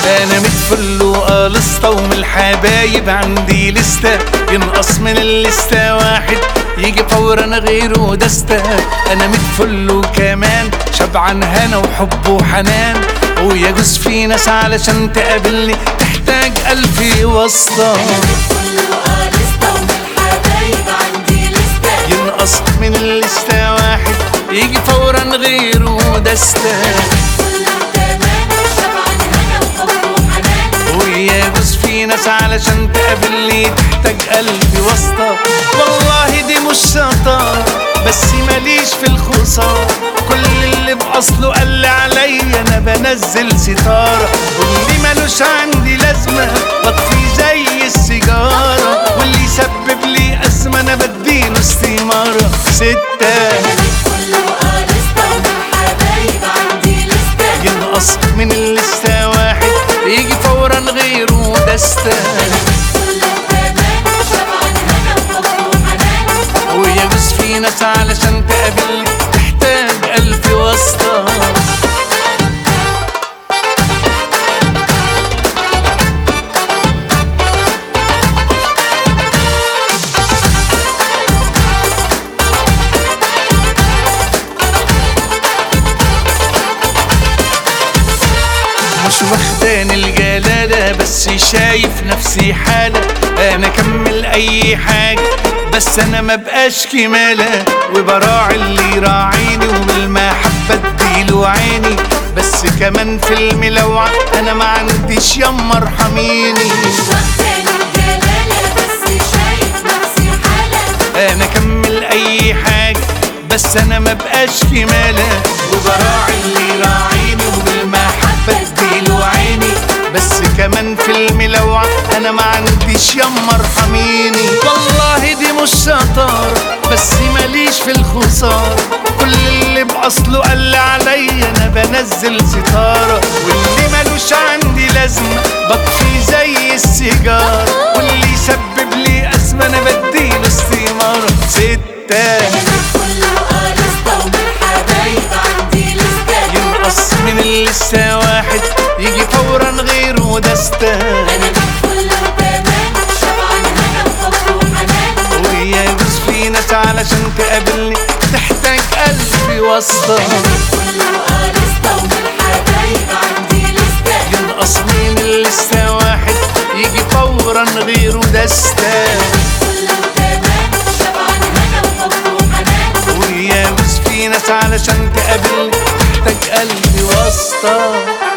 انا متفل وقالسطة ومن الحبايب عندي لستة ينقص من اللستة واحد يجي فورا غيره دستة انا متفل وكمان شبعان هنا وحب وحنان ويجوز في ناس علشان تقابلني تحتاج ألف واسطة كله قالسطة ومن الحبايب عندي لستة ينقص من اللستة واحد يجي فورا غيره دستة كله تمام شبعان هنا وحب وحنان ويجوز في ناس علشان تقابلني تحتاج قلبي واسطة والله دي مش شطارة بس ماليش في الخسارة كل اللي بأصله قال لي عليا أنا بنزل ستارة واللي ملوش عندي لازمة بطفي زي السيجارة واللي يسبب لي أزمة أنا بديله استمارة ستة كله قالسطة ومن الحبايب عندي لستة ينقص من اللستة واحد يجي فورا غيره دستة كله تمام شبعان هنا وحب وحنان ويجوز في ناس علشان تقابلني تحتاج ألف واسطة مش واخداني الجلالة بس شايف نفسي حالة أنا أكمل أي حاجة بس أنا ما بقاش كمالة وبراعي اللي يراعيني وبالمحبة اديله عيني بس كمان في الملوعة أنا ما عنديش يما ارحميني واخداني الجلالة بس شايف نفسي حالة انا اكمل اي حاجة بس انا ما بقاش كمالة وبراعي اللي يراعيني وبالمحبة اديله عيني بس كمان في الملوعة انا ما عنديش يما ارحميني والله دي مش شطارة بس ماليش في الخسارة كل اللي باصله قال لي عليا انا بنزل ستارة واللي ملوش عندي لازمة بطفي زي السيجارة واللي يسبب لي ازمة انا بديله استمارة ستة كله قالسطة ومن الحبايب عندي لستة ينقص من اللسة واحد يجي فورا غيره دستة أنا كله تمام شبعان هنا وحب وحنان ويجوز في ناس علشان تقابلني تحتاج قلبي واسطة كله قالسطة ومن الحبايب عندي لستة ينقص من اللسة واحد يجي فورا غيره دستة كله تمام شبعان هنا وحب وحنان ويجوز في ناس علشان تقابلني تحتاج قلبي واسطة